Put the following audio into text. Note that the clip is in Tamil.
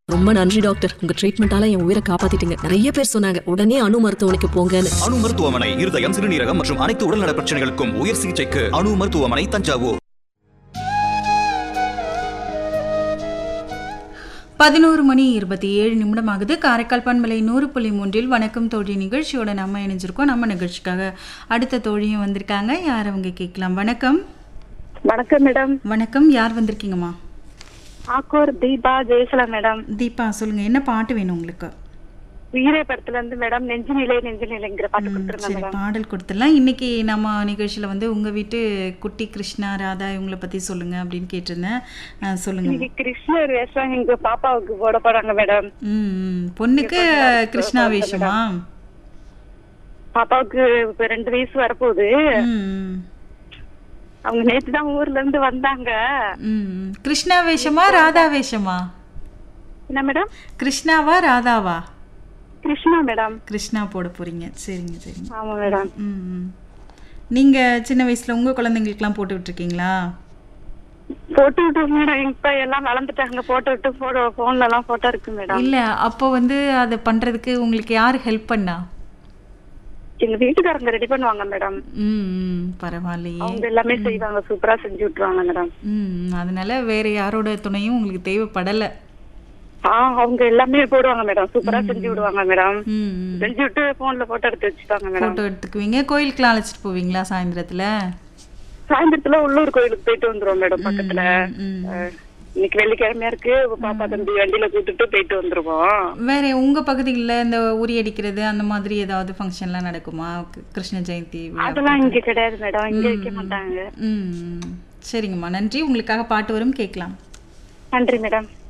ரொம்ப நன்றி டாக்டர் உங்க ட்ரீட்மெண்டால என் உயிரை காப்பாத்திட்டீங்க நிறைய பேர் சொன்னாங்க உடனே அணு மருத்துவமனைக்கு போங்கன்னு அணு மருத்துவமனை இருதயம் சிறுநீரகம் மற்றும் அனைத்து உடல்நல பிரச்சனைகளுக்கும் உயர் சிகிச்சைக்கு அணு மருத்துவமனை தஞ்சாவூர் பதினோரு மணி இருபத்தி ஏழு நிமிடம் ஆகுது காரைக்கால் பண்பலை நூறு புள்ளி மூன்றில் வணக்கம் தோழி நிகழ்ச்சியோட நம்ம இணைஞ்சிருக்கோம் நம்ம நிகழ்ச்சிக்காக அடுத்த தோழியும் வந்திருக்காங்க யார் அவங்க கேட்கலாம் வணக்கம் வணக்கம் மேடம் வணக்கம் யார் வந்திருக்கீங்கம்மா ஆக்கூர் தீபா ஜெயசலா மேடம் தீபா சொல்லுங்க என்ன பாட்டு வேணும் உங்களுக்கு வீரே படத்துல இருந்து மேடம் நெஞ்சு நிலை நெஞ்சு நிலைங்கிற பாட்டு கொடுத்துருந்தேன் சரி மேடம் பாடல் கொடுத்துடலாம் இன்னைக்கு நம்ம நிகழ்ச்சியில் வந்து உங்கள் வீட்டு குட்டி கிருஷ்ணா ராதா இவங்கள பற்றி சொல்லுங்க அப்படின்னு கேட்டிருந்தேன் அஹ், சொல்லுங்க இன்னைக்கு கிருஷ்ணர் வேஷம் எங்க பாப்பாவுக்கு போட போறாங்க மேடம் ம் ம். பொண்ணுக்கு கிருஷ்ணா வேஷமா பாப்பாவுக்கு இப்ப ரெண்டு வயசு வரப்போகுது ம் ம். அவங்க நேத்து தான் ஊர்ல இருந்து வந்தாங்க ம் ம். கிருஷ்ணா வேஷமா ராதா வேஷமா என்ன மேடம் கிருஷ்ணாவா ராதாவா கிருஷ்ணா மேடம் கிருஷ்ணா போட போறீங்க சரிங்க சரிங்க ஆமா மேடம் ம் ம். நீங்க சின்ன வயசுல உங்க குழந்தைங்களுக்குலாம் போட்டு விட்டுருக்கீங்களா போட்டு விட்டு மேடம் இப்ப எல்லாம் வளர்ந்துட்டாங்க போட்டோ விட்டு போட்டோ போன்ல எல்லாம் போட்டோ இருக்கு மேடம் இல்ல அப்போ வந்து அதை பண்றதுக்கு உங்களுக்கு யார் ஹெல்ப் பண்ணா எங்க வீட்டுக்காரங்க ரெடி பண்ணுவாங்க மேடம் ம் ம். பரவாயில்லையே அவங்க எல்லாமே செய்வாங்க சூப்பரா செஞ்சு விட்டுருவாங்க மேடம் ம் ம். அதனால வேற யாரோட துணையும் உங்களுக்கு தேவைப்படல ஆ அவங்க எல்லாமே போடுவாங்க மேடம் சூப்பரா செஞ்சு விடுவாங்க மேடம் ம் ம். செஞ்சு விட்டு போன்ல போட்டோ எடுத்து வச்சுப்பாங்க மேடம் போட்டோ எடுத்துக்குவீங்க கோயிலுக்குலாம் அழைச்சிட்டு போவீங்களா சாயந்தரத்துல சாயந்தரத்துல உள்ளூர் கோயிலுக்கு போயிட்டு வந்துருவோம் மேடம் பக்கத்துல ம். அஹ், இன்னைக்கு வெள்ளிக்கிழமையா இருக்கு பாப்பா தம்பி வண்டியில கூட்டிட்டு போயிட்டு வந்துருவோம் வேற உங்க பகுதிகளில் இந்த உரி அடிக்கிறது அந்த மாதிரி ஏதாவது ஃபங்க்ஷன்லாம் நடக்குமா கி- கிருஷ்ண ஜெயந்தி விழா? அதெல்லாம் இங்க கிடையாது மேடம் இங்க வைக்க மாட்டாங்க ம் ம். சரிங்கம்மா நன்றி உங்களுக்காக பாட்டு வரும் கேட்கலாம் நன்றி மேடம்